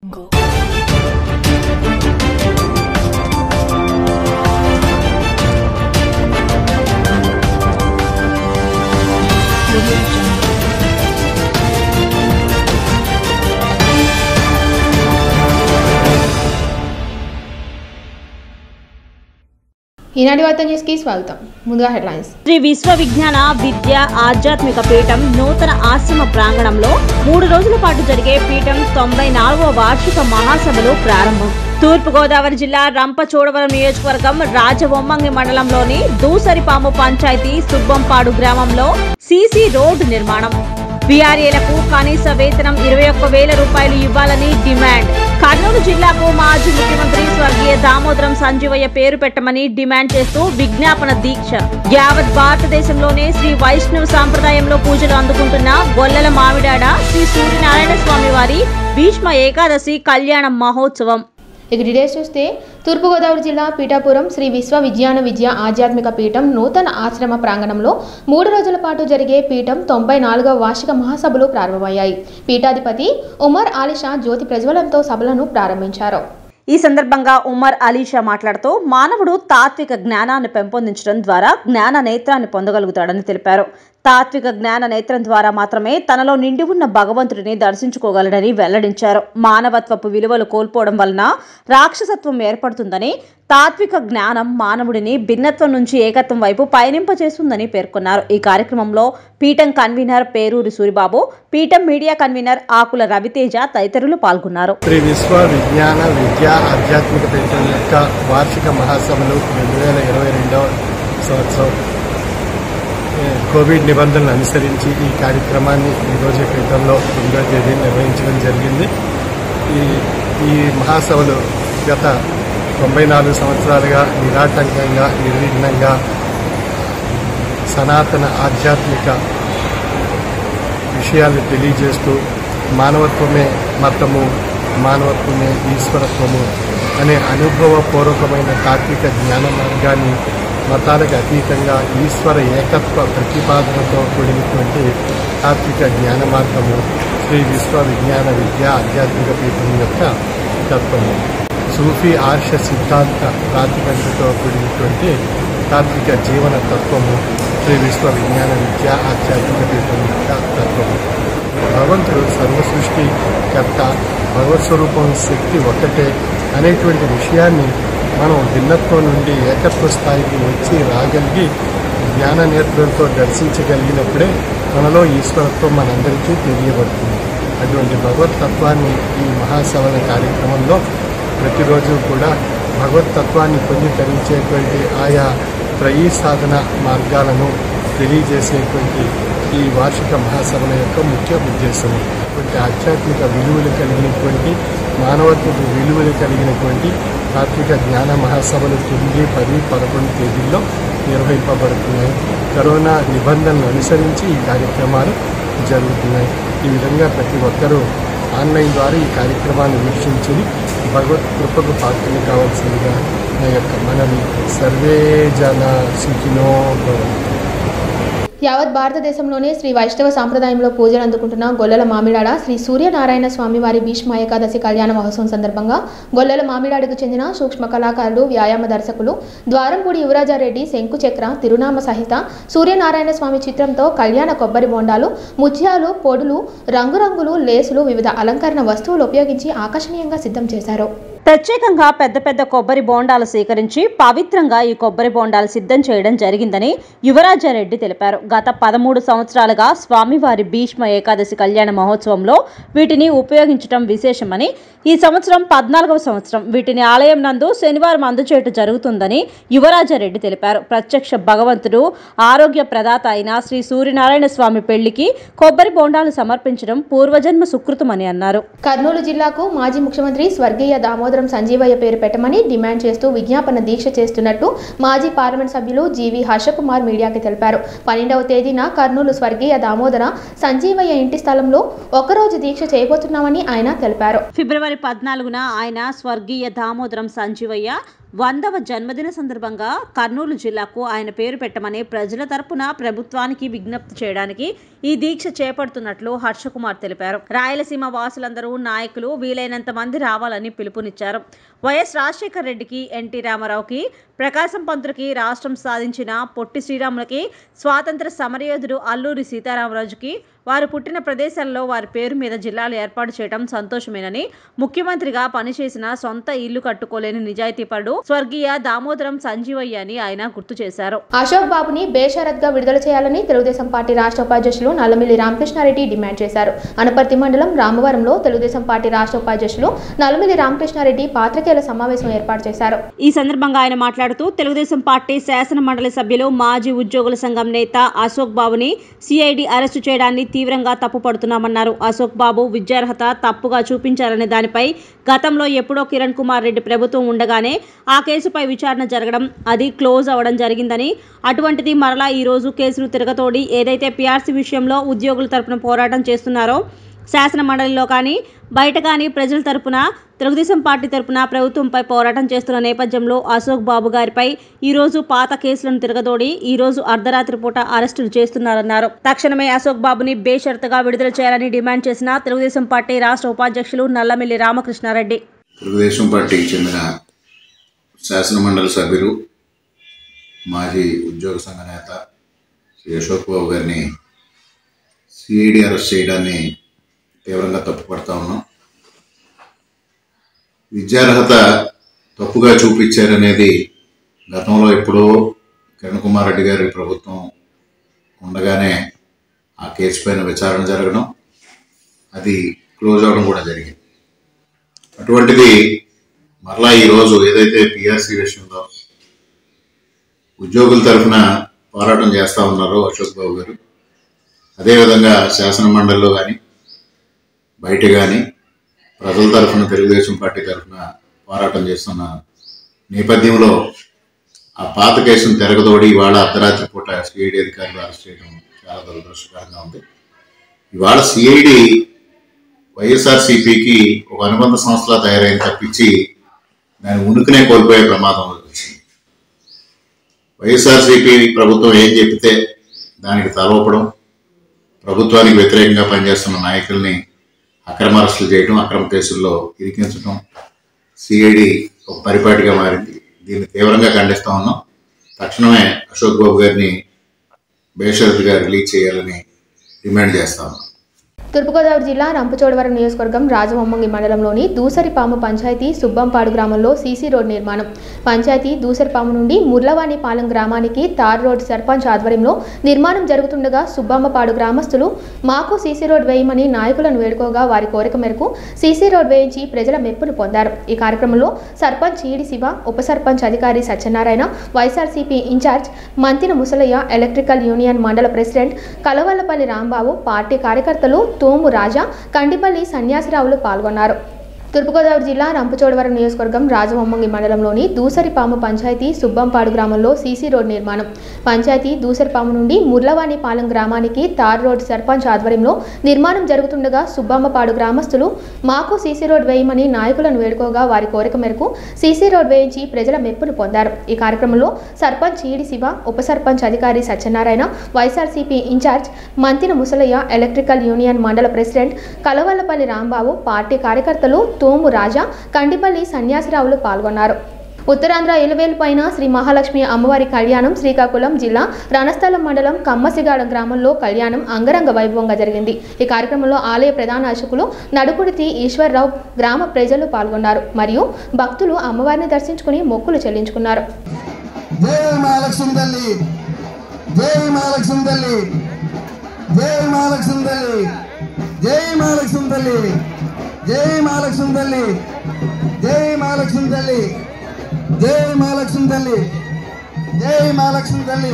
ఈనాటి వార్త న్యూస్కి స్వాగతం ముందుగా హెడ్లైన్స్ శ్రీ విశ్వవిజ్ఞాన విద్య ఆధ్యాత్మిక పీఠం నూతన ఆశ్రమ ప్రాంగణంలో మూడు రోజుల పాటు జరిగే పీఠం తొంభై నాలుగవ వార్షిక మహాసభలు ప్రారంభం తూర్పుగోదావరి జిల్లా రంపచోడవరం నియోజకవర్గం రాజవొమ్మంగి మండలంలోని దూసరిపాము పంచాయతీ సుబ్బంపాడు గ్రామంలో సీసీ రోడ్డు నిర్మాణం బీఆర్ఏలకు కనీస వేతనం ఇరవై ఒక్క వేల రూపాయలు ఇవ్వాలని డిమాండ్ కర్నూలు జిల్లాకు మాజీ ముఖ్యమంత్రి స్వర్గీయ దామోదరం సంజీవయ్య పేరు పెట్టమని డిమాండ్ చేస్తూ విజ్ఞాపన దీక్ష యావత్ భారతదేశంలోనే శ్రీ వైష్ణవ సాంప్రదాయంలో పూజలు అందుకుంటున్న గొల్లల మామిడాడ శ్రీ సూర్యనారాయణ స్వామి వారి భీష్మ ఏకాదశి కళ్యాణ మహోత్సవం ఇక డీటెయిల్స్ చూస్తే తూర్పుగోదావరి జిల్లా పీఠాపురం శ్రీ విశ్వ విజ్ఞాన విద్య ఆధ్యాత్మిక పీఠం నూతన ఆశ్రమ ప్రాంగణంలో మూడు రోజుల పాటు జరిగే పీఠం తొంభై నాలుగవ వార్షిక మహాసభలు ప్రారంభమయ్యాయి పీఠాధిపతి ఉమర్ ఆలిషా జ్యోతి ప్రజ్వలంతో సభలను ప్రారంభించారు ఈ సందర్భంగా ఉమర్ అలీషా మాట్లాడుతూ మానవుడు తాత్విక జ్ఞానాన్ని పెంపొందించడం ద్వారా జ్ఞాన నేత్రాన్ని పొందగలుగుతాడని తెలిపారు తాత్విక జ్ఞాన నేత్రం ద్వారా మాత్రమే తనలో నిండి ఉన్న భగవంతుడిని దర్శించుకోగలడని వెల్లడించారు మానవత్వపు విలువలు కోల్పోవడం వలన రాక్షసత్వం ఏర్పడుతుందని తాత్విక జ్ఞానం మానవుడిని భిన్నత్వం నుంచి ఏకత్వం వైపు పయనింపచేస్తుందని పేర్కొన్నారు ఈ కార్యక్రమంలో పీఠం కన్వీనర్ పేరూరి సూరిబాబు పీఠం మీడియా కన్వీనర్ ఆకుల రవితేజ తదితరులు పాల్గొన్నారు శ్రీ విశ్వ విజ్ఞాన విద్యా ఆధ్యాత్మిక పీఠం యొక్క వార్షిక మహాసభలు రెండు వేల ఇరవై రెండవ సంవత్సరం ఏ, కోవిడ్ నిబంధనలు అనుసరించి ఈ కార్యక్రమాన్ని ఈరోజు పీఠంలో తొమ్మిదో తేదీ నిర్వహించడం జరిగింది ఈ ఈ మహాసభలు గత తొంభై నాలుగు సంవత్సరాలుగా నిరాటంకంగా నిర్విఘ్నంగా సనాతన ఆధ్యాత్మిక విషయాలు తెలియజేస్తూ మానవత్వమే మతము మానవత్వమే ఈశ్వరత్వము అనే అనుభవపూర్వకమైన తాత్విక జ్ఞాన మార్గాన్ని మతాలకు అతీతంగా ఈశ్వర ఏకత్వ ప్రతిపాదనతో కూడినటువంటి తాత్విక జ్ఞాన మార్గము శ్రీ విశ్వ విజ్ఞాన విద్య ఆధ్యాత్మిక పీఠం యొక్క తత్వము సూఫీ ఆర్ష సిద్ధాంత ప్రాతిపదికతో కూడినటువంటి తాత్విక జీవన తత్వము శ్రీ విశ్వ విజ్ఞాన విద్య ఆధ్యాత్మిక పీఠం యొక్క తత్వము భగవంతుడు సర్వ సృష్టి కర్త భగవత్ స్వరూపం శక్తి ఒక్కటే అనేటువంటి విషయాన్ని మనం భిన్నత్వం నుండి ఏకత్వ స్థాయికి వచ్చి రాగలిగి జ్ఞాన నేత్రంతో దర్శించగలిగినప్పుడే మనలో ఈశ్వరత్వం మనందరికీ తెలియబడుతుంది అటువంటి భగవత్ తత్వాన్ని ఈ మహాసవన కార్యక్రమంలో ప్రతిరోజు కూడా భగవత్ తత్వాన్ని పొంది తరించేటువంటి ఆయా త్రయీ సాధన మార్గాలను తెలియజేసేటువంటి ఈ వార్షిక మహాసభల యొక్క ముఖ్య ఉద్దేశం ఇటువంటి ఆధ్యాత్మిక విలువలు కలిగినటువంటి మానవత్వపు విలువలు కలిగినటువంటి తాత్విక జ్ఞాన మహాసభలు తొమ్మిది పది పదకొండు తేదీల్లో నిర్వహింపబడుతున్నాయి కరోనా నిబంధనలు అనుసరించి ఈ కార్యక్రమాలు జరుగుతున్నాయి ఈ విధంగా ప్రతి ఒక్కరూ ఆన్లైన్ ద్వారా ఈ కార్యక్రమాన్ని వీక్షించి భగవత్ కృపకు పాత్రలు కావాల్సిందిగా నా యొక్క మనవి సర్వే జన సుఖినో భవంతు యావత్ భారతదేశంలోనే శ్రీ వైష్ణవ సాంప్రదాయంలో పూజలు అందుకుంటున్న గొల్లల మామిడాడ శ్రీ సూర్యనారాయణ స్వామి వారి భీష్మ ఏకాదశి కళ్యాణ మహోత్సవం సందర్భంగా గొల్లల మామిడాడకు చెందిన సూక్ష్మ కళాకారులు వ్యాయామ దర్శకులు ద్వారంపూడి యువరాజారెడ్డి శంకుచక్ర తిరునామ సహిత సూర్యనారాయణ స్వామి చిత్రంతో కళ్యాణ కొబ్బరి బొండాలు ముత్యాలు పొడులు రంగురంగులు లేసులు వివిధ అలంకరణ వస్తువులు ఉపయోగించి ఆకర్షణీయంగా సిద్ధం చేశారు ప్రత్యేకంగా పెద్ద పెద్ద కొబ్బరి బోండాలు సేకరించి పవిత్రంగా ఈ కొబ్బరి బోండాలు సిద్ధం చేయడం జరిగిందని యువరాజారెడ్డి తెలిపారు గత పదమూడు సంవత్సరాలుగా స్వామివారి భీష్మ ఏకాదశి కళ్యాణ మహోత్సవంలో వీటిని ఉపయోగించడం విశేషమని ఈ సంవత్సరం పద్నాలుగవ సంవత్సరం వీటిని ఆలయం నందు శనివారం అందచేయటం జరుగుతుందని యువరాజారెడ్డి తెలిపారు ప్రత్యక్ష భగవంతుడు ఆరోగ్య ప్రదాత అయిన శ్రీ సూర్యనారాయణ స్వామి పెళ్లికి కొబ్బరి బోండాలు సమర్పించడం పూర్వజన్మ సుకృతమని అన్నారు కర్నూలు జిల్లాకు మాజీ ముఖ్యమంత్రి స్వర్గీయ దామోదరం సంజీవయ్య పేరు పెట్టమని డిమాండ్ చేస్తూ విజ్ఞాపన దీక్ష చేస్తున్నట్టు మాజీ పార్లమెంట్ సభ్యులు జీవి హర్షకుమార్ మీడియాకి తెలిపారు పన్నెండవ తేదీన కర్నూలు స్వర్గీయ దామోదర సంజీవయ్య ఇంటి స్థలంలో ఒకరోజు దీక్ష చేయబోతున్నామని ఆయన తెలిపారు ఫిబ్రవరి పద్నాలుగున ఆయన స్వర్గీయ దామోదరం సంజీవయ్య వందవ జన్మదిన సందర్భంగా కర్నూలు జిల్లాకు ఆయన పేరు పెట్టమని ప్రజల తరపున ప్రభుత్వానికి విజ్ఞప్తి చేయడానికి ఈ దీక్ష చేపడుతున్నట్లు హర్షకుమార్ తెలిపారు రాయలసీమ వాసులందరూ నాయకులు వీలైనంత మంది రావాలని పిలుపునిచ్చారు వైఎస్ రాజశేఖర్ రెడ్డికి ఎన్టీ రామారావుకి ప్రకాశం పంతులకి రాష్ట్రం సాధించిన పొట్టి శ్రీరాములకి స్వాతంత్ర సమరయోధుడు అల్లూరి సీతారామరాజుకి వారు పుట్టిన ప్రదేశాల్లో వారి పేరు మీద జిల్లాలు ఏర్పాటు చేయడం సంతోషమేనని ముఖ్యమంత్రిగా పనిచేసిన సొంత ఇల్లు కట్టుకోలేని నిజాయితీపరుడు స్వర్గీయ దామోదరం సంజీవయ్య అని ఆయన గుర్తు చేశారు అశోక్ బాబుని బేషరత్గా విడుదల చేయాలని తెలుగుదేశం పార్టీ రాష్ట్ర ఉపాధ్యక్షులు నల్లమిల్లి రామకృష్ణారెడ్డి డిమాండ్ చేశారు అనపర్తి మండలం రామవరంలో తెలుగుదేశం పార్టీ రాష్ట్ర ఉపాధ్యక్షులు నల్లమిల్లి రామకృష్ణారెడ్డి పాత్రికేయుల సమావేశం ఏర్పాటు చేశారు ఈ సందర్భంగా ఆయన మాట్లాడుతూ తెలుగుదేశం పార్టీ శాసన మండలి సభ్యులు మాజీ ఉద్యోగుల సంఘం నేత అశోక్ బాబుని సిఐడి అరెస్టు చేయడాన్ని తీవ్రంగా తప్పుపడుతున్నామన్నారు అశోక్ బాబు విద్యార్హత తప్పుగా చూపించారనే దానిపై గతంలో ఎప్పుడో కిరణ్ కుమార్ రెడ్డి ప్రభుత్వం ఉండగానే ఆ కేసుపై విచారణ జరగడం అది క్లోజ్ అవ్వడం జరిగిందని అటువంటిది మరలా ఈ రోజు కేసులు తిరగతోడి ఏదైతే పిఆర్సీ విషయంలో ఉద్యోగుల తరపున పోరాటం చేస్తున్నారో శాసన మండలిలో కానీ బయట కానీ ప్రజల తరపున తెలుగుదేశం పార్టీ తరపున ప్రభుత్వంపై పోరాటం చేస్తున్న నేపథ్యంలో అశోక్ బాబు గారిపై ఈ రోజు పాత కేసులను తిరగదోడి ఈ రోజు అర్ధరాత్రి పూట అరెస్టులు చేస్తున్నారన్నారు తక్షణమే అశోక్ బాబుని బేషరతుగా విడుదల చేయాలని డిమాండ్ చేసిన తెలుగుదేశం పార్టీ రాష్ట్ర ఉపాధ్యక్షులు నల్లమిల్లి రామకృష్ణారెడ్డి తెలుగుదేశం పార్టీకి చెందిన శాసనమండలి సభ్యులు మాజీ ఉద్యోగ సంఘ నేత శ్రీ అశోక్ బాబు గారిని సిఐడి అరెస్ట్ చేయడాన్ని తీవ్రంగా తప్పుపడతా ఉన్నాం విద్యార్హత తప్పుగా చూపించారనేది గతంలో ఎప్పుడో కిరణ్ కుమార్ రెడ్డి గారి ప్రభుత్వం ఉండగానే ఆ కేసు పైన విచారణ జరగడం అది క్లోజ్ అవడం కూడా జరిగింది అటువంటిది మరలా ఈరోజు ఏదైతే పిఆర్సీ విషయంలో ఉద్యోగుల తరఫున పోరాటం చేస్తూ ఉన్నారో అశోక్ బాబు గారు అదేవిధంగా శాసన మండలిలో కానీ బయట కానీ ప్రజల తరఫున తెలుగుదేశం పార్టీ తరఫున పోరాటం చేస్తున్న నేపథ్యంలో ఆ పాత కేసును తిరగదోడి ఇవాళ అర్ధరాత్రి పూట సిఐడి అధికారులు అరెస్ట్ చేయడం చాలా దురదృష్టకరంగా ఉంది ఇవాళ సిఐడి వైఎస్ఆర్సీపీకి ఒక అనుబంధ సంస్థలా తయారైన తప్పించి దాని ఉనికినే కోల్పోయే ప్రమాదం వచ్చింది వైఎస్ఆర్సీపీ ప్రభుత్వం ఏం చెప్తే దానికి తలవపడం ప్రభుత్వానికి వ్యతిరేకంగా పనిచేస్తున్న నాయకుల్ని అక్రమ అరెస్టులు చేయడం అక్రమ కేసుల్లో ఇరికించడం సిఐడి ఒక పరిపాటిగా మారింది దీన్ని తీవ్రంగా ఖండిస్తా ఉన్నాం తక్షణమే అశోక్ బాబు గారిని బేషరతుగా రిలీజ్ చేయాలని డిమాండ్ చేస్తా ఉన్నాం తూర్పుగోదావరి జిల్లా రంపచోడవరం నియోజకవర్గం రాజమొమ్మంగి మండలంలోని దూసరిపాము పంచాయతీ సుబ్బంపాడు గ్రామంలో సీసీ రోడ్ నిర్మాణం పంచాయతీ దూసరిపాము నుండి ముర్లవాణిపాలెం గ్రామానికి తార్ రోడ్ సర్పంచ్ ఆధ్వర్యంలో నిర్మాణం జరుగుతుండగా సుబ్బమ్మపాడు గ్రామస్తులు మాకు సీసీ రోడ్ వేయమని నాయకులను వేడుకోగా వారి కోరిక మేరకు సీసీ రోడ్ వేయించి ప్రజల మెప్పును పొందారు ఈ కార్యక్రమంలో సర్పంచ్ ఈడి శివ ఉప సర్పంచ్ అధికారి Satyanarayana YSRCP incharge Mantina Musalayya electrical union మండల ప్రెసిడెంట్ కలవల్లపల్లి రాంబాబు పార్టీ కార్యకర్తలు తోము రాజా కండిపల్లి సన్యాసిరావులు పాల్గొన్నారు తూర్పుగోదావరి జిల్లా రంపచోడవరం నియోజకవర్గం రాజమొమ్మంగి మండలంలోని దూసరిపాము పంచాయతీ సుబ్బంపాడు గ్రామంలో సీసీ రోడ్ నిర్మాణం పంచాయతీ దూసరిపాము నుండి ముర్లవాణిపాలెం గ్రామానికి తార్ రోడ్ సర్పంచ్ ఆధ్వర్యంలో నిర్మాణం జరుగుతుండగా సుబ్బమ్మపాడు గ్రామస్తులు మాకు సీసీ రోడ్ వేయమని నాయకులను వేడుకోగా వారి కోరిక మేరకు సీసీ రోడ్ వేయించి ప్రజల మెప్పును పొందారు ఈ కార్యక్రమంలో సర్పంచ్ ఈడి శివ ఉప సర్పంచ్ అధికారి Satyanarayana YSRCP incharge Mantina Musalayya electrical union మండల ప్రెసిడెంట్ కలవల్లపల్లి రాంబాబు పార్టీ కార్యకర్తలు తోము రాజా కండిపల్లి సన్యాసిరావులు పాల్గొన్నారు ఉత్తరాంధ్ర ఎలువేలు పైన శ్రీ మహాలక్ష్మి అమ్మవారి కళ్యాణం శ్రీకాకుళం జిల్లా రణస్థలం మండలం కమ్మసిగాడ గ్రామంలో కళ్యాణం అంగరంగ వైభవంగా జరిగింది ఈ కార్యక్రమంలో ఆలయ ప్రధాన అర్చకులు నడుకుడితి ఈశ్వర్రావు గ్రామ ప్రజలు పాల్గొన్నారు మరియు భక్తులు అమ్మవారిని దర్శించుకుని మొక్కులు చెల్లించుకున్నారు జై మహాలక్ష్మి తల్లి జై మహాలక్ష్మి తల్లి జై మహాలక్ష్మి తల్లి జై మహాలక్ష్మి తల్లి జై మహాలక్ష్మి తల్లి జై మహాలక్ష్మి తల్లి జై మహాలక్ష్మి తల్లి జై మహాలక్ష్మి తల్లి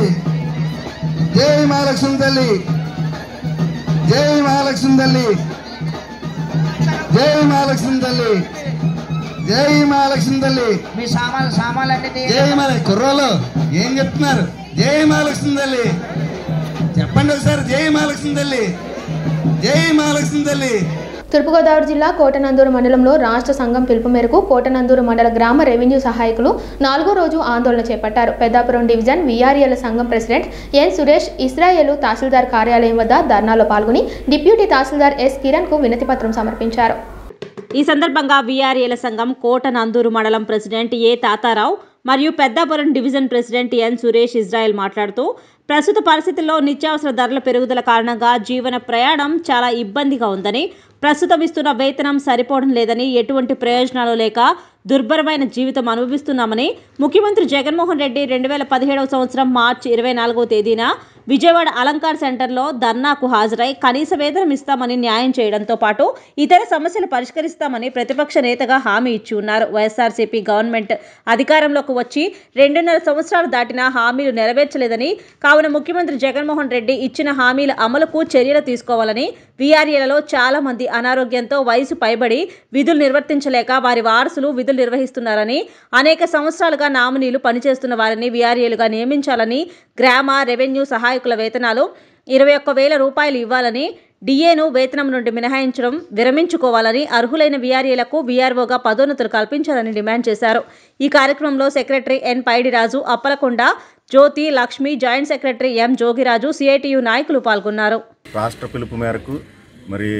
జై మహాలక్ష్మి తల్లి జై మహాలక్ష్మి తల్లి జై మహాలక్ష్మి తల్లి జై మహాలక్ష్మి తల్లి మీ సామాన్లు సామాన్లన్నీ తీ- జై మాల కుర్రోలు ఏం చెప్తున్నారు జై మహాలక్ష్మి తల్లి చెప్పండి ఒకసారి జై మహాలక్ష్మి తల్లి జై మహాలక్ష్మి తల్లి తూర్పుగోదావరి జిల్లా కోటనందూరు మండలంలో రాష్ట్ర సంఘం పిలుపు మేరకు కోటనందూరు మండల గ్రామ రెవెన్యూ సహాయకులు నాలుగో రోజు ఆందోళన చేపట్టారు పెద్దాపురం డివిజన్ విఆర్ఎల్ సంఘం ప్రెసిడెంట్ ఎన్ సురేష్ ఇస్రాయేలు తహసీల్దార్ కార్యాలయం వద్ద ధర్నాలో పాల్గొని డిప్యూటీ తహసీల్దార్ ఎస్ కిరణ్ కు వినతిపత్రం సమర్పించారు ఈ సందర్భంగా వీఆర్ఏల సంఘం కోట నందూరు మండలం ప్రెసిడెంట్ ఏ తాతారావు మరియు Peddapuram division president N Suresh Israel మాట్లాడుతూ ప్రస్తుత పరిస్థితుల్లో నిత్యావసర ధరల పెరుగుదల కారణంగా జీవన ప్రయాణం చాలా ఇబ్బందిగా ఉందని ప్రస్తుతం ఇస్తున్న వేతనం సరిపోవడం లేదని ఎటువంటి ప్రయోజనాలు లేక దుర్భరమైన జీవితం అనుభవిస్తున్నామని ముఖ్యమంత్రి జగన్మోహన్ రెడ్డి రెండు వేల పదిహేడవ సంవత్సరం మార్చి ఇరవై నాలుగవ తేదీన విజయవాడ అలంకార్ సెంటర్లో ధర్నాకు హాజరై కనీస వేతనం ఇస్తామని న్యాయం చేయడంతో పాటు ఇతర సమస్యలు పరిష్కరిస్తామని ప్రతిపక్ష నేతగా హామీ ఇచ్చి ఉన్నారు వైఎస్ఆర్సీపీ గవర్నమెంట్ అధికారంలోకి వచ్చి రెండున్నర సంవత్సరాలు దాటినా హామీలు నెరవేర్చలేదని కావున ముఖ్యమంత్రి జగన్మోహన్ రెడ్డి ఇచ్చిన హామీల అమలుకు చర్యలు తీసుకోవాలని వీఆర్ఏలలో చాలా మంది అనారోగ్యంతో వయసు పైబడి విధులు నిర్వర్తించలేక వారి వారసులు విధులు నిర్వహిస్తున్నారని అనేక సంవత్సరాలుగా నామినీలు పనిచేస్తున్న వారిని వీఆర్ఏలుగా నియమించాలని గ్రామ రెవెన్యూ సహాయకుల వేతనాలు ఇరవై ఒక్క వేల రూపాయలు ఇవ్వాలని డిఏను వేతనం నుండి మినహాయించడం విరమించుకోవాలని అర్హులైన వీఆర్ఏలకు వీఆర్ఓగా పదోన్నతులు కల్పించాలని డిమాండ్ చేశారు ఈ కార్యక్రమంలో secretary N Paidiraju Appalakonda Jyothi Lakshmi joint secretary M Jogiraju CITU నాయకులు పాల్గొన్నారు రాష్ట్ర పిలుపు మేరకు మరి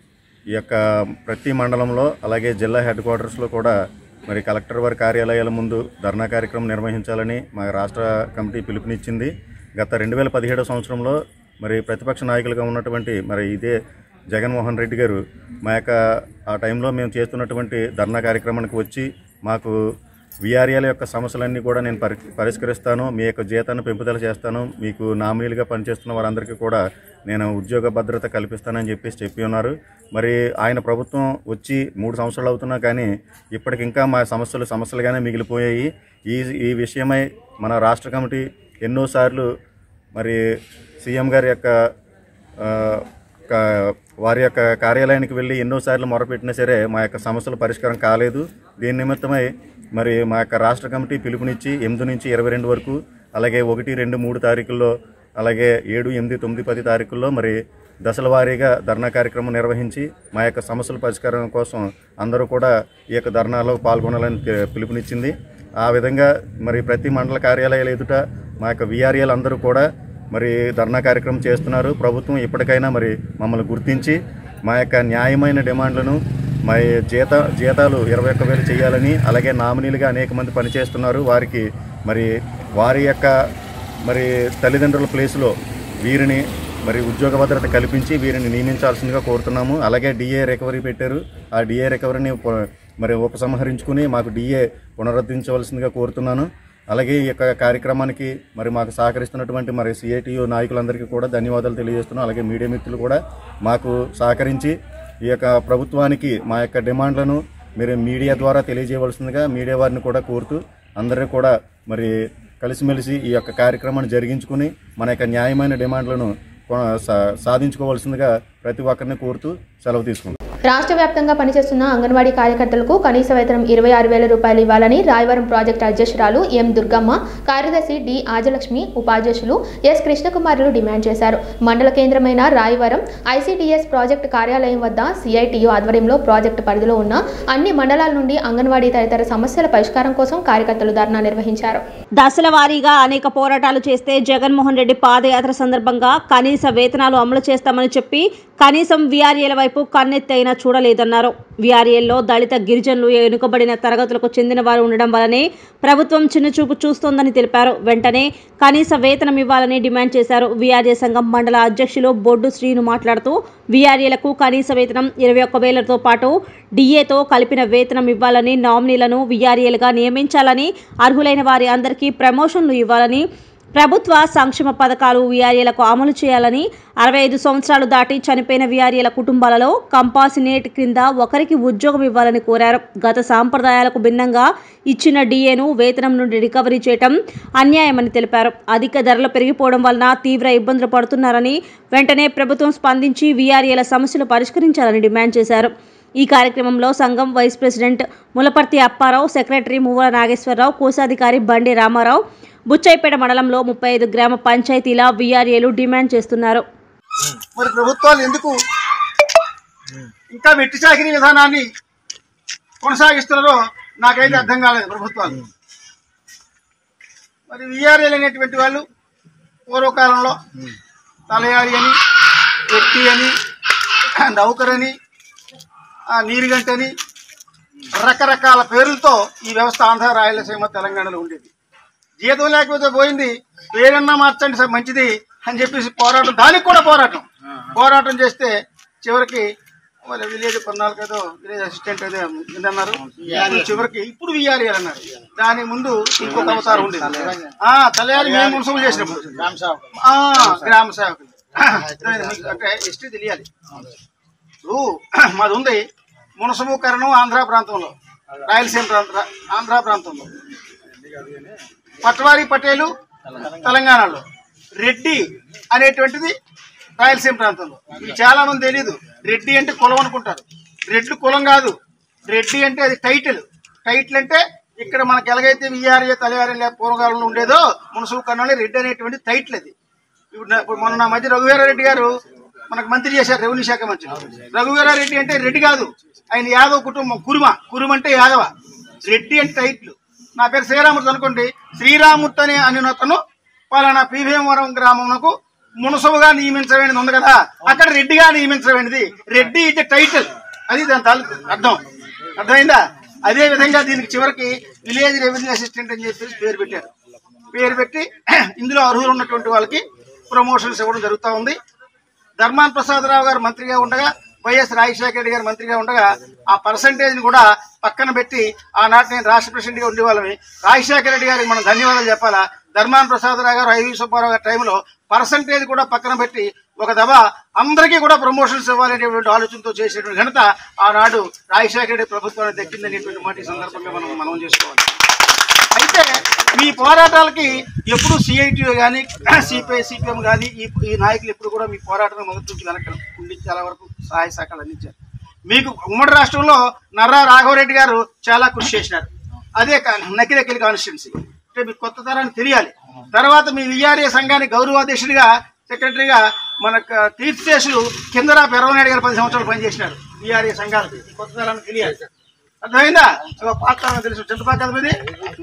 ఈ యొక్క ప్రతి మండలంలో అలాగే జిల్లా హెడ్ క్వార్టర్స్లో కూడా మరి కలెక్టర్ వారి కార్యాలయాల ముందు ధర్నా కార్యక్రమం నిర్వహించాలని మా రాష్ట్ర కమిటీ పిలుపునిచ్చింది గత రెండు వేల పదిహేడో సంవత్సరంలో మరి ప్రతిపక్ష నాయకులుగా ఉన్నటువంటి మరి ఇదే జగన్మోహన్ రెడ్డి గారు మా యొక్క ఆ టైంలో మేము చేస్తున్నటువంటి ధర్నా కార్యక్రమానికి వచ్చి మాకు విఆర్ఏల యొక్క సమస్యలన్నీ కూడా నేను పరి పరిష్కరిస్తాను మీ యొక్క జీతాన్ని పెంపుదల చేస్తాను మీకు నామినీలుగా పనిచేస్తున్న వారందరికీ కూడా నేను ఉద్యోగ భద్రత కల్పిస్తానని చెప్పేసి చెప్పి ఉన్నారు మరి ఆయన ప్రభుత్వం వచ్చి మూడు సంవత్సరాలు అవుతున్నా కానీ ఇప్పటికి ఇంకా మా సమస్యలు సమస్యలుగానే మిగిలిపోయాయి ఈ ఈ విషయమై మన రాష్ట్ర కమిటీ ఎన్నోసార్లు మరి సీఎం గారి యొక్క ఆ, క- వారి యొక్క కార్యాలయానికి వెళ్ళి ఎన్నోసార్లు మొరపెట్టినా సరే మా యొక్క సమస్యల పరిష్కారం కాలేదు దీని నిమిత్తమై మరి మా యొక్క రాష్ట్ర కమిటీ పిలుపునిచ్చి ఎనిమిది నుంచి ఇరవై రెండు వరకు అలాగే ఒకటి రెండు మూడు తారీఖుల్లో అలాగే ఏడు ఎనిమిది తొమ్మిది పది తారీఖుల్లో మరి దశల వారీగా ధర్నా కార్యక్రమం నిర్వహించి మా యొక్క సమస్యల పరిష్కారం కోసం అందరూ కూడా ఈ యొక్క ధర్నాలో పాల్గొనాలని తె- పిలుపునిచ్చింది ఆ విధంగా మరి ప్రతి మండల కార్యాలయాల ఎదుట మా యొక్క విఆర్ఏలు అందరూ కూడా మరి ధర్నా కార్యక్రమం చేస్తున్నారు ప్రభుత్వం ఇప్పటికైనా మరి మమ్మల్ని గుర్తించి మా యొక్క న్యాయమైన డిమాండ్లను మా జీత జీతాలు ఇరవై ఒక్క వేలు చేయాలని అలాగే నామినీలుగా అనేక మంది పనిచేస్తున్నారు వారికి మరి వారి యొక్క మరి తల్లిదండ్రుల ప్లేస్లో వీరిని మరి ఉద్యోగ భద్రత కల్పించి వీరిని నియమించాల్సిందిగా కోరుతున్నాము అలాగే డిఏ రికవరీ పెట్టారు ఆ డిఏ రికవరీని ఉప- మరి ఉపసంహరించుకుని మాకు డిఏ పునరుద్ధరించవలసిందిగా కోరుతున్నాను అలాగే ఈ యొక్క కార్యక్రమానికి మరి మాకు సహకరిస్తున్నటువంటి మరి సిఐటియు నాయకులందరికీ కూడా ధన్యవాదాలు తెలియజేస్తున్నాం అలాగే మీడియా మిత్రులు కూడా మాకు సహకరించి ఈ యొక్క ప్రభుత్వానికి మా యొక్క డిమాండ్లను మీరు మీడియా ద్వారా తెలియజేయవలసిందిగా మీడియా వారిని కూడా కోరుతూ అందరూ కూడా మరి కలిసిమెలిసి ఈ యొక్క కార్యక్రమాన్ని జరిగించుకుని మన యొక్క న్యాయమైన డిమాండ్లను కొ- సా- సాధించుకోవాల్సిందిగా ప్రతి ఒక్కరిని కోరుతూ సెలవు తీసుకుంటాం రాష్ట్ర వ్యాప్తంగా పనిచేస్తున్న అంగన్వాడీ కార్యకర్తలకు కనీస వేతనం ఇరవై ఆరు వేల రూపాయలు ఇవ్వాలని రాయవరం ప్రాజెక్టు అధ్యక్షురాలు ఎం దుర్గమ్మ కార్యదర్శి డి ఆజలక్ష్మి ఉపాధ్యక్షులు ఎస్ కృష్ణకుమారులు డిమాండ్ చేశారు మండల కేంద్రమైన రాయవరం ఐసీడీఎస్ ప్రాజెక్టు కార్యాలయం వద్ద సిఐటియు ఆధ్వర్యంలో ప్రాజెక్టు పరిధిలో ఉన్న అన్ని మండలాల నుండి అంగన్వాడీ తదితర సమస్యల పరిష్కారం కోసం కార్యకర్తలు ధర్నా నిర్వహించారు దశల వారీగా అనేక పోరాటాలు చేస్తే జగన్మోహన్ రెడ్డి పాదయాత్ర సందర్భంగా కనీస వేతనాలు అమలు చేస్తామని చెప్పి కనీసం వీఆర్ఏల వైపు కన్నెత్తైనా చూడలేదన్నారు వీఆర్ఏల్లో దళిత గిరిజనులు వెనుకబడిన తరగతులకు చెందిన వారు ఉండడం వల్లనే ప్రభుత్వం చిన్నచూపు చూస్తోందని తెలిపారు వెంటనే కనీస వేతనం ఇవ్వాలని డిమాండ్ చేశారు వీఆర్ఏ సంఘం మండల అధ్యక్షులు బొడ్డు శ్రీను మాట్లాడుతూ వీఆర్ఏలకు కనీస వేతనం ఇరవై ఒక్క వేలతో పాటు డిఏతో కలిపిన వేతనం ఇవ్వాలని నామినీలను వీఆర్ఏలుగా నియమించాలని అర్హులైన వారి అందరికీ ప్రమోషన్లు ఇవ్వాలని ప్రభుత్వ సంక్షేమ పథకాలు వీఆర్ఏలకు అమలు చేయాలని అరవై ఐదు సంవత్సరాలు దాటి చనిపోయిన వీఆర్ఏల కుటుంబాలలో కంపాసినేట్ క్రింద ఒకరికి ఉద్యోగం ఇవ్వాలని కోరారు గత సాంప్రదాయాలకు భిన్నంగా ఇచ్చిన డిఏను వేతనం నుండి రికవరీ చేయటం అన్యాయమని తెలిపారు అధిక ధరలు పెరిగిపోవడం వలన తీవ్ర ఇబ్బందులు పడుతున్నారని వెంటనే ప్రభుత్వం స్పందించి వీఆర్ఏల సమస్యలు పరిష్కరించాలని డిమాండ్ చేశారు ఈ కార్యక్రమంలో సంఘం vice president Mulaparthi Apparao secretary Muvvala Nageswararao కోశాధికారి బండి రామారావు బుచ్చైపేట మండలంలో ముప్పై ఐదు గ్రామ పంచాయతీల వీఆర్ఏలు డిమాండ్ చేస్తున్నారు మరి ప్రభుత్వాలు ఎందుకు ఇంకా వెట్టి చాకిరీ విధానాన్ని కొనసాగిస్తున్నారో నాకైతే అర్థం కాలేదు ప్రభుత్వాలు మరి విఆర్ఏలు అనేటువంటి వాళ్ళు పూర్వకాలంలో తలయారి అని వ్యక్తి అని నౌకర్ అని ఆ, నీరుగంటని రకరకాల పేర్లతో ఈ వ్యవస్థ ఆంధ్ర రాయలసీమ తెలంగాణలో ఉండేది జీతం లేకపోతే పోయింది పేరన్నా మార్చండి సార్ మంచిది అని చెప్పేసి పోరాటం దానికి కూడా పోరాటం పోరాటం చేస్తే చివరికి వాళ్ళ విలేజ్ కొన్నాళ్ళకి ఏదో విలేజ్ అసిస్టెంట్ ఏదో ఏంటన్నారు దాని చివరికి ఇప్పుడు విఆర్ఏ అన్నారు దాని ముందు ఇంకొక అవతారం ఉండేది ఆ తలయారి మేము మున్సిపల్ చేసినప్పుడు ఆ, గ్రామ సేవకులు మీకు అంటే హిస్టరీ తెలియాలి ఇప్పుడు మాది ఉంది మునసము కరణం ఆంధ్ర ప్రాంతంలో రాయలసీమ ప్రాంత ఆంధ్ర ప్రాంతంలో పట్వారి పటేలు తెలంగాణలో రెడ్డి అనేటువంటిది రాయలసీమ ప్రాంతంలో ఇది చాలా మంది తెలియదు రెడ్డి అంటే కులం అనుకుంటారు రెడ్డి కులం కాదు రెడ్డి అంటే అది టైటిల్ టైటిల్ అంటే ఇక్కడ మనకి ఎలాగైతే విఆర్ఏ తలయారి పూర్వకాలంలో ఉండేదో మునసము కరణంలో రెడ్డి అనేటువంటి టైటిల్ అది ఇప్పుడు నా- ఇప్పుడు మొన్న నా మధ్య రఘువీరారెడ్డి గారు మనకు మంత్రి చేశారు రెవెన్యూ శాఖ మంత్రి రఘువీరారెడ్డి అంటే రెడ్డి కాదు ఆయన యాదవ్ కుటుంబం కురుమ కురుమ అంటే యాదవ రెడ్డి అంటే టైట్లు నా పేరు శ్రీరామూర్తి అనుకోండి శ్రీరామూర్తి అనే అని అతను పలానా పీభీమవరం గ్రామంకు మునసవుగా నియమించబడింది ఉంది కదా అక్కడ రెడ్డిగా నియమించబడింది రెడ్డి ఇది టైటిల్ అది దాని తాలూకు అర్థం అర్థమైందా అదే విధంగా దీనికి చివరికి విలేజ్ రెవెన్యూ అసిస్టెంట్ అని చెప్పేసి పేరు పెట్టారు పేరు పెట్టి ఇందులో అర్హులు ఉన్నటువంటి వాళ్ళకి ప్రమోషన్స్ ఇవ్వడం జరుగుతూ ఉంది ధర్మాన్ ప్రసాదరావు గారు మంత్రిగా ఉండగా వైఎస్ రాజశేఖర రెడ్డి గారు మంత్రిగా ఉండగా ఆ పర్సంటేజ్ ని కూడా పక్కన పెట్టి ఆనాటి నేను రాష్ట్ర ప్రెసిడెంట్ గా ఉండేవాళ్ళని రాజశేఖర రెడ్డి గారికి మనం ధన్యవాదాలు చెప్పాలా ధర్మాన్ ప్రసాదరావు గారు ఐవి సుబ్బారావు గారి టైంలో పర్సంటేజ్ కూడా పక్కన పెట్టి ఒక దఫా అందరికీ కూడా ప్రమోషన్స్ ఇవ్వాలనేటువంటి ఆలోచనతో చేసేటువంటి ఘనత ఆనాడు రాజశేఖర రెడ్డి ప్రభుత్వానికి దక్కిందనేటువంటి మాట ఈ సందర్భంగా మనం మనం చేసుకోవాలి అయితే మీ పోరాటాలకి ఎప్పుడు సిఐటి కానీ సిపిఐ సిపిఎం కానీ ఈ ఈ నాయకులు ఎప్పుడు కూడా మీ పోరాటం మొదటి నుంచి వెనక ఉండి చాలా వరకు సహాయ సహకారాలు అందించారు మీకు ఉమ్మడి రాష్ట్రంలో నర్రా రాఘవరెడ్డి గారు చాలా కృషి చేసినారు అదే కా- నకిరెక్కిలి కాన్స్టిట్యున్సీ అంటే మీకు కొత్త తరాన్ని తెలియాలి తర్వాత మీ విఆర్ఏ సంఘానికి గౌరవాధ్యక్షుడిగా సెక్రటరీగా మన క- తీర్థశేషులు కిందరా పెరవనాయుడు గారు పది సంవత్సరాలు పనిచేసినారు విఆర్ఏ సంఘాలకి ఈ కొత్త తరాన్ని తెలియాలి అర్థమైందా ఇదిగో పాత తెలుసు చింతపాక కదమది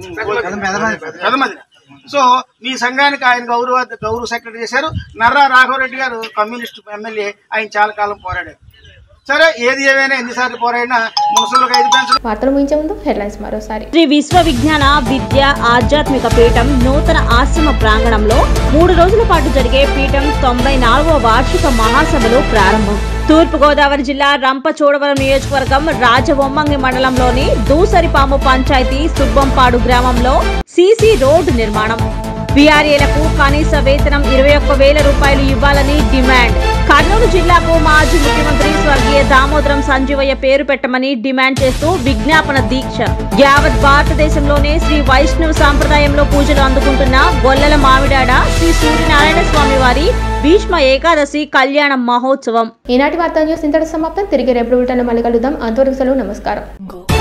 కదమది సో మీ సంఘానికి ఆయన గౌరవ గౌరవ సెక్రటరీ చేశారు నర్రా రాఘవరెడ్డి గారు కమ్యూనిస్ట్ ఎమ్మెల్యే ఆయన చాలా కాలం పోరాడారు సరే ఏది ఏమైనా ఎన్నిసార్లు పోరాడినా మున్సిపల్కి ఐదు పెంచడం వార్తలు ముగించే ముందు హెడ్లైన్స్ మరోసారి శ్రీ విశ్వవిజ్ఞాన విద్య ఆధ్యాత్మిక పీఠం నూతన ఆశ్రమ ప్రాంగణంలో మూడు రోజుల పాటు జరిగే పీఠం తొంభై నాలుగవ వార్షిక మహాసభలు ప్రారంభం తూర్పుగోదావరి జిల్లా రంపచోడవరం నియోజకవర్గం రాజవొమ్మంగి మండలంలోని దూసరిపాము పంచాయతీ సుబ్బంపాడు గ్రామంలో సీసీ రోడ్డు నిర్మాణం బీఆర్ఏలకు కనీస వేతనం ఇరవై ఒక్క వేల రూపాయలు ఇవ్వాలని డిమాండ్ కర్నూలు జిల్లాకు మాజీ ముఖ్యమంత్రి స్వర్గీయ దామోదరం సంజీవయ్య పేరు పెట్టమని డిమాండ్ చేస్తూ విజ్ఞాపన దీక్ష యావత్ భారతదేశంలోనే శ్రీ వైష్ణవ సాంప్రదాయంలో పూజలు అందుకుంటున్న గొల్లల మామిడాడ శ్రీ సూర్యనారాయణ స్వామి వారి భీష్మ ఏకాదశి కళ్యాణ మహోత్సవం ఈనాటి వార్తా న్యూస్ ఇంతటి సమాప్తం తిరిగి రేపు బులెటిన్లో మళ్ళీ కలుద్దాం అంతవరకు సెలవు నమస్కారం